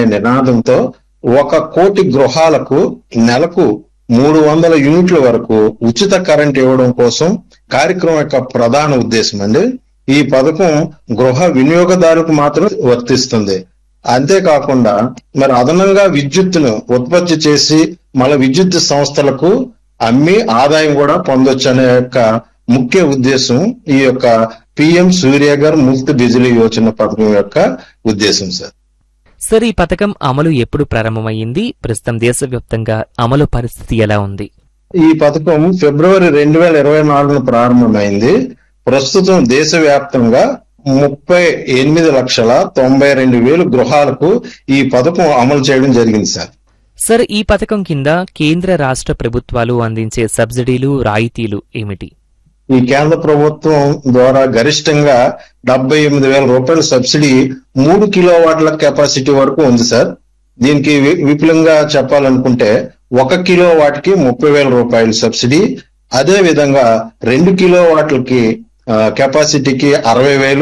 నినాదంతో ఒక కోటి గృహాలకు నెలకు మూడు వందల యూనిట్ల వరకు ఉచిత కరెంట్ ఇవ్వడం కోసం కార్యక్రమం యొక్క ప్రధాన ఉద్దేశం అండి ఈ పథకం గృహ వినియోగదారులకు మాత్రం వర్తిస్తుంది అంతేకాకుండా మరి అదనంగా విద్యుత్తును ఉత్పత్తి చేసి మళ్ళీ విద్యుత్ సంస్థలకు అమ్మి ఆదాయం కూడా పొందొచ్చు అనే యొక్క ముఖ్య ఉద్దేశం ఈ యొక్క పిఎం సూర్యగర్ ముఫ్త్ బిజిలీ యోజన పథకం యొక్క ఉద్దేశం సార్ సార్ ఈ పథకం అమలు ఎప్పుడు ప్రారంభమైంది ప్రస్తుతం దేశవ్యాప్తంగా అమలు పరిస్థితి ఎలా ఉంది ఈ పథకం ఫిబ్రవరి రెండు వేల ఇరవై నాలుగున ప్రారంభమైంది ప్రస్తుతం దేశవ్యాప్తంగా ముప్పై ఎనిమిది లక్షల తొంభై రెండు వేలు గృహాలకు ఈ పథకం అమలు చేయడం జరిగింది సార్ సార్ ఈ పథకం కింద కేంద్ర రాష్ట్ర ప్రభుత్వాలు అందించే సబ్సిడీలు రాయితీలు ఏమిటి ఈ కేంద్ర ప్రభుత్వం ద్వారా గరిష్టంగా డెబ్బై ఎనిమిది వేల రూపాయల సబ్సిడీ మూడు కిలో వాట్ల కెపాసిటీ వరకు ఉంది సార్ దీనికి వి- విపులంగా చెప్పాలనుకుంటే ఒక కిలో వాట్కి ముప్పై వేల రూపాయల సబ్సిడీ అదే విధంగా రెండు కిలో వాట్లకి ఆ, కెపాసిటీకి అరవై వేలు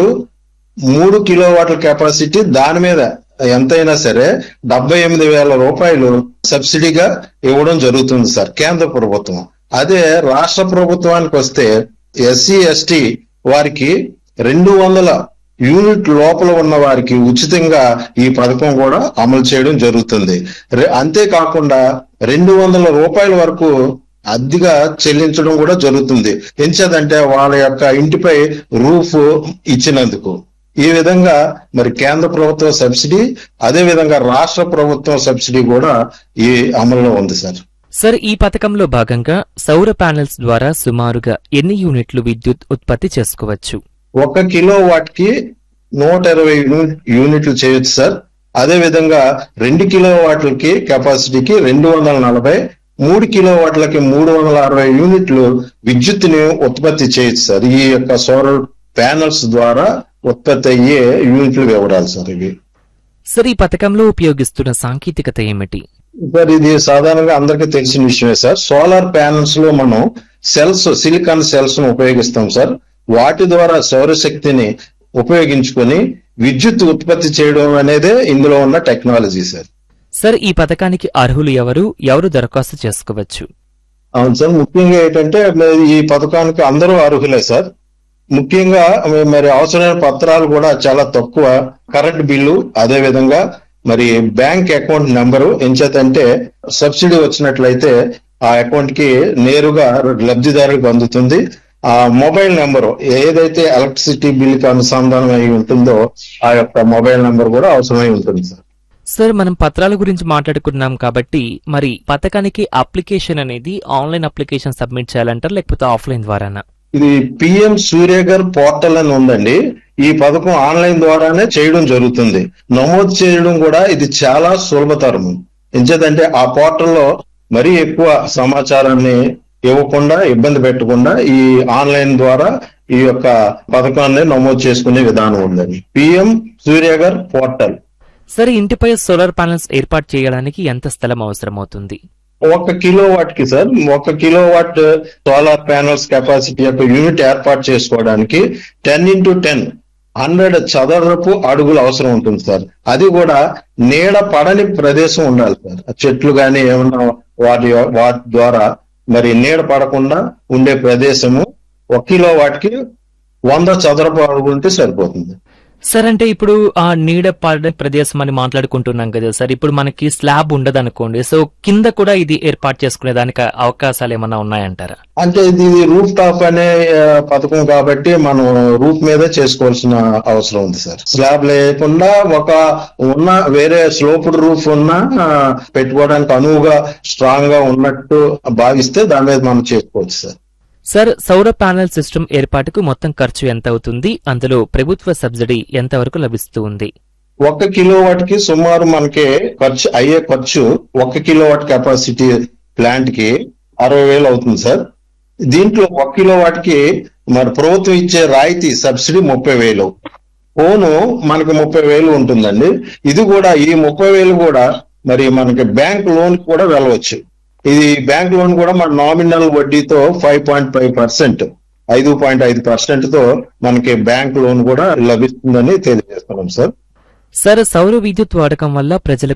మూడు కిలో వాట్ల కెపాసిటీ దాని మీద ఎంతైనా సరే డెబ్బై ఎనిమిది వేల రూపాయలు సబ్సిడీగా ఇవ్వడం జరుగుతుంది సార్ కేంద్ర ప్రభుత్వం అదే రాష్ట్ర ప్రభుత్వానికి వస్తే ఎస్సీ ఎస్టీ వారికి రెండు వందల యూనిట్ లోపల ఉన్న వారికి ఉచితంగా ఈ పథకం కూడా అమలు చేయడం జరుగుతుంది రె- అంతేకాకుండా రెండు వందల రూపాయల వరకు అద్దెగా చెల్లించడం కూడా జరుగుతుంది ఎంచేదంటే వాళ్ళ యొక్క ఇంటిపై రూఫ్ ఇచ్చినందుకు ఈ విధంగా మరి కేంద్ర ప్రభుత్వ సబ్సిడీ అదే విధంగా రాష్ట్ర ప్రభుత్వం సబ్సిడీ కూడా ఈ అమల్లో ఉంది సార్ సార్ ఈ పథకంలో భాగంగా సౌర ప్యానెల్స్ ద్వారా సుమారుగా ఎన్ని యూనిట్లు విద్యుత్ ఉత్పత్తి చేసుకోవచ్చు ఒక కిలో వాట్కి నూట ఇరవై యూనిట్- యూనిట్లు చేయొచ్చు సార్ అదే విధంగా రెండు కిలో వాట్లకి కెపాసిటీకి రెండు వందల నలభై మూడు కిలో వాట్లకి మూడు వందల అరవై యూనిట్లు విద్యుత్తుని ఉత్పత్తి చేయొచ్చు సార్ ఈ యొక్క సోలార్ ప్యానల్స్ ద్వారా ఉత్పత్తి అయ్యే యూనిట్లు వివరాలు సార్ ఇవి సార్ ఈ పథకంలో ఉపయోగిస్తున్న సాంకేతికత ఏమిటి సార్ ఇది సాధారణంగా అందరికీ తెలిసిన విషయమే సార్ సోలార్ ప్యానల్స్ లో మనం సెల్స్ సిలికాన్ సెల్స్ ను ఉపయోగిస్తాం సార్ వాటి ద్వారా సౌరశక్తిని ఉపయోగించుకొని విద్యుత్ ఉత్పత్తి చేయడం అనేదే ఇందులో ఉన్న టెక్నాలజీ సార్ సార్ ఈ పథకానికి అర్హులు ఎవరు ఎవరు దరఖాస్తు చేసుకోవచ్చు అవును సార్ ముఖ్యంగా ఏంటంటే మరి ఈ పథకానికి అందరూ అర్హులే సార్ ముఖ్యంగా మరి అవసరమైన పత్రాలు కూడా చాలా తక్కువ కరెంట్ బిల్లు అదే విధంగా మరి బ్యాంక్ అకౌంట్ నెంబరు ఎంచేతంటే సబ్సిడీ వచ్చినట్లయితే ఆ అకౌంట్ కి నేరుగా లబ్ధిదారులకు అందుతుంది ఆ మొబైల్ నెంబరు ఏదైతే ఎలక్ట్రిసిటీ బిల్ కి అనుసంధానం అయి ఉంటుందో ఆ యొక్క మొబైల్ నెంబర్ కూడా అవసరమై ఉంటుంది సార్ సార్ మనం పత్రాల గురించి మాట్లాడుకున్నాం కాబట్టి మరి పథకానికి అప్లికేషన్ అనేది ఆన్లైన్ అప్లికేషన్ సబ్మిట్ చేయాలంటారు లేకపోతే ఆఫ్లైన్ ద్వారానా ఇది పిఎం సూర్యగర్ పోర్టల్ అని ఉందండి ఈ పథకం ఆన్లైన్ ద్వారానే చేయడం జరుగుతుంది నమోదు చేయడం కూడా ఇది చాలా సులభతరం ఎంచేదంటే ఆ పోర్టల్లో మరీ ఎక్కువ సమాచారాన్ని ఇవ్వకుండా ఇబ్బంది పెట్టకుండా ఈ ఆన్లైన్ ద్వారా ఈ యొక్క పథకాన్ని నమోదు చేసుకునే విధానం ఉందండి పిఎం సూర్యగర్ పోర్టల్ సరే ఇంటిపై సోలార్ ప్యానెల్స్ ఏర్పాటు చేయడానికి ఎంత స్థలం అవసరమవుతుంది ఒక కిలో వాట్ కి సార్ ఒక kilo watt solar panels capacity యొక్క యూనిట్ ఏర్పాటు చేసుకోవడానికి టెన్ ఇంటూ టెన్ హండ్రెడ్ చదరపు అడుగులు అవసరం ఉంటుంది సార్ అది కూడా నీడ పడని ప్రదేశం ఉండాలి సార్ చెట్లు గాని ఏమన్నా వాటి వాటి ద్వారా మరి నీడ పడకుండా ఉండే ప్రదేశము ఒక కిలో వాటికి వంద చదరపు అడుగులు ఉంటే సరిపోతుంది సార్ అంటే ఇప్పుడు ఆ నీడ పడే ప్రదేశం అని మాట్లాడుకుంటున్నాం కదా సార్ ఇప్పుడు మనకి స్లాబ్ ఉండదు అనుకోండి సో కింద కూడా ఇది ఏర్పాటు చేసుకునే దానికి అవకాశాలు ఏమన్నా ఉన్నాయంటారా అంటే ఇది రూఫ్ టాప్ అనే ఆ, పథకం కాబట్టి మనం రూఫ్ మీదే చేసుకోవాల్సిన అవసరం ఉంది సార్ స్లాబ్ లేకుండా ఒక ఉన్న వేరే స్లోప్డ్ రూఫ్ ఉన్న ఆ, పెట్టుకోవడానికి అనువుగా స్ట్రాంగ్ గా ఉన్నట్టు భావిస్తే దాని మీద మనం చేసుకోవచ్చు సార్ సార్ సౌర ప్యానెల్ సిస్టమ్ ఏర్పాటుకు మొత్తం ఖర్చు ఎంత అవుతుంది అందులో ప్రభుత్వ సబ్సిడీ ఎంత వరకు లభిస్తూ ఉంది ఒక కిలో వాట్ కి సుమారు మనకి ఖర్చు అయ్యే ఖర్చు ఒక కిలో వాట్ కెపాసిటీ ప్లాంట్ కి అరవై వేలు అవుతుంది సార్ దీంట్లో ఒక కిలో వాట్ కి మరి ప్రభుత్వం ఇచ్చే రాయితీ సబ్సిడీ ముప్పై వేలు ఫోను మనకి ముప్పై వేలు ఉంటుందండి ఇది కూడా ఈ ముప్పై వేలు కూడా మరి మనకి బ్యాంక్ లోన్ కూడా వెళ్ళవచ్చు ఇది బ్యాంక్ లోన్ కూడా మన నామినల్ వడ్డీతో ఫైవ్ పాయింట్ ఫైవ్ పర్సెంట్ ఐదు పాయింట్ ఐదు పర్సెంట్ తో మనకి బ్యాంక్ లోన్ కూడా లభిస్తుందని తెలియజేస్తున్నాం సార్ సార్ సౌర విద్యుత్ వాడకం వల్ల ప్రజలకు